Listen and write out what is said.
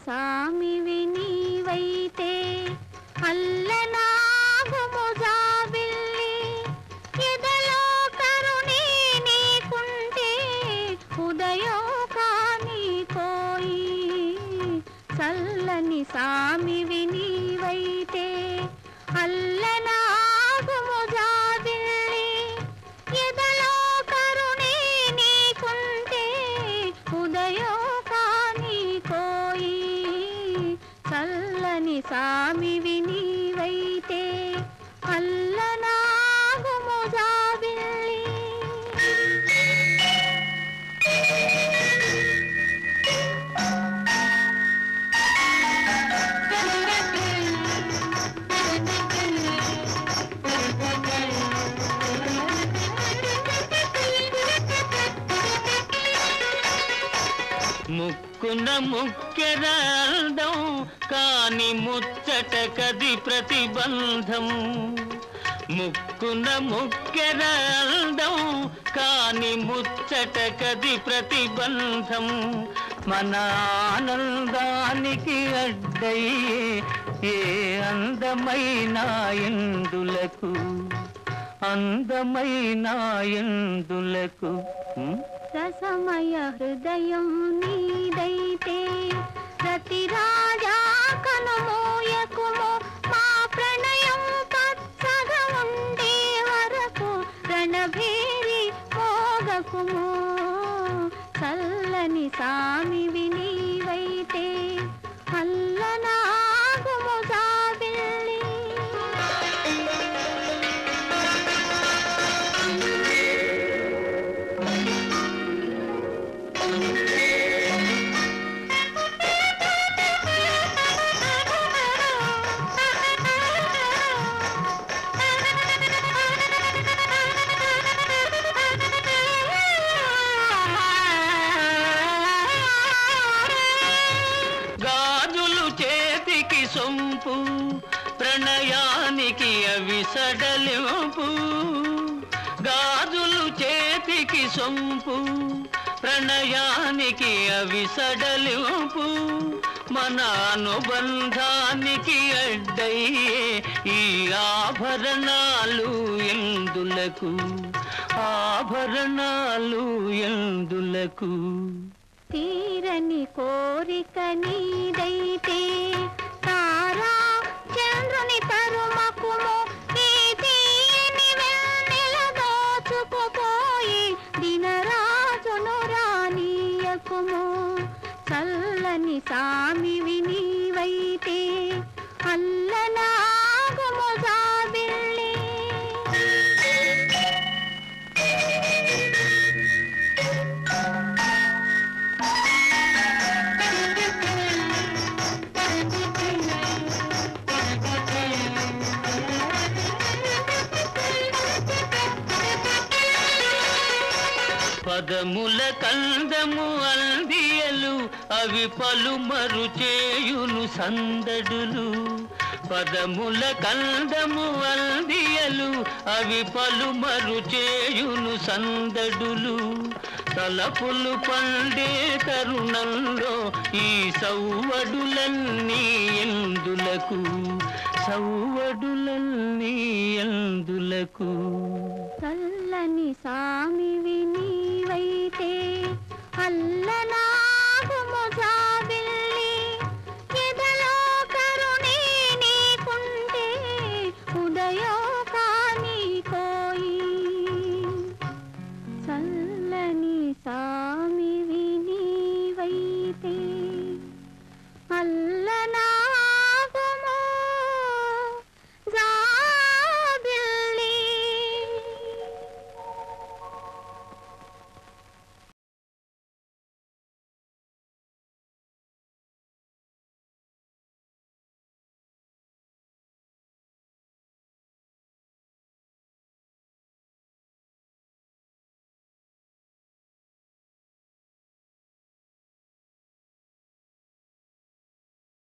సామివి నీవైతే అల్లనాగుము జాబిల్లి ఎదలో కరుణే నీకుంటే ఉదయం కాని కోయి చల్లని సామివి నీవైతే అల్లనాగుము జాబిల్లి ఎదలో కరుణే నీకుంటే ఉదయం కాని కోయి చల్లని సామివి నీవైతే అల్లనాగుము జాబిల్లి ముక్కున ముక్కెరాల్దం కాని ముచ్చట కది ప్రతిబంధం ముక్కున ముక్కెరాల్దం కాని ముచ్చట కది ప్రతిబంధం మన ఆనందానికి అడ్డయ్యే ఏ అందమైన ఎందులకు అందమైన ఎందులకు ఉం? రసమయ హృదయం నీదైతే ప్రతి రాజా కనుమోయకుము మా ప్రణయం పచ్చగా ఉండే వరకు రణభేరి మోగకుము చల్లని సామివి నీవైతే అల్లనాగుము జాబిల్లి గాజులు చేతికి సొంపు ప్రణయానికి అవి సడలింపు గాజులు చేతికి సొంపు ప్రణయానికి అవి సడలింపు మన అనుబంధానికి అడ్డయ్యే ఈ ఆభరణాలు ఎందులకు ఆభరణాలు ఎందులకు తీరని కోరిక నీదైతే తారా చంద్రుని తరుమకుము ఈ తీయని వెన్నెల దోచుకుపోయి దినరాజును రానీయకుము చల్లని సామివి నీవైతే అల్లనాగుము జాబిల్లి పదముల కందము అందియలు అవి పలుమరు చేయును సందడులు పదముల కందము అందియలు అవి పలుమరు చేయును సందడులు తలపులు పండే తరుణంలో ఈ సౌవడులన్నీ ఎందులకు సౌవడులన్నీ ఎందులకు చల్లని సామివి నీవైతే అల్లనాగుము జా